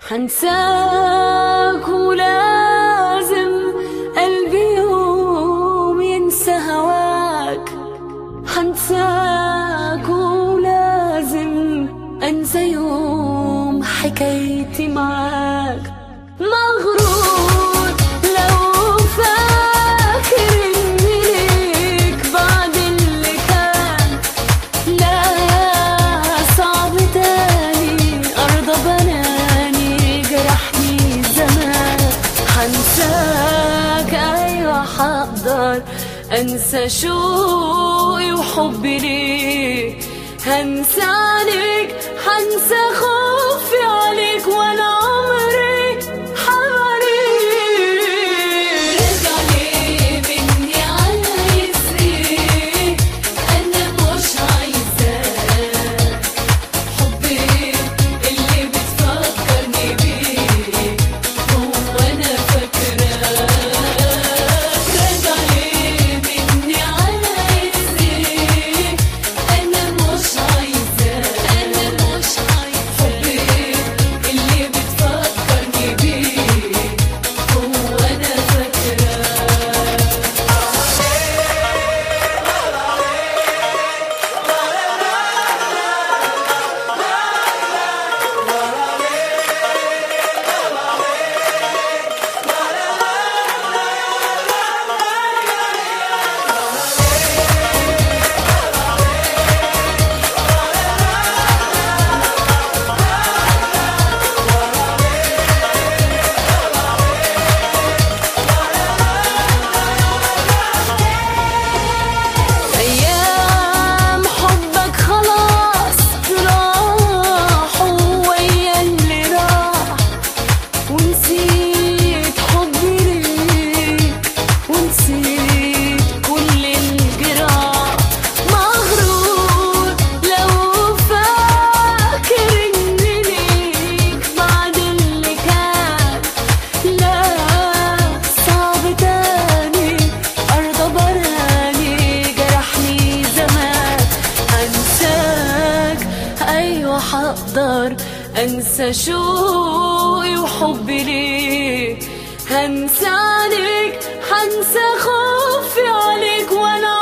حنساك ولازم قلبي يوم ينسى هواك حنساك ولازم انسى يوم حكايتي معاك مغرور لو فاكر اني ليك بعد اللي كان لا صعب تاني ارضى بناني جرحني زمان حنساك ايوه حقدر انسى شوقي وحبي ليك هنسى عليك هنسى خوفي عليك وانا عمري حواليك رجع ليه مني عايز ايه انا مش عايزاه حبي اللي بتفكرني بيه هو انا فاكراه رجع ليه مني عايز ايه انا مش عايزاه انا مش عايزاه حبي اللي بتفكرني بيه هو انا فاكراه أيام حبك خلاص راحوا ويا اللي راح ونسيت حبي ليك ونسيت كل الجراح مغرور لو فاكر إني ليك بعد اللي كان لا صعب تاني أرضى براني جرحني زمان أنساك أيوة حقدر أنسى شوقي وحبي ليك هنسى عليك هنسى خوفي عليك وأنا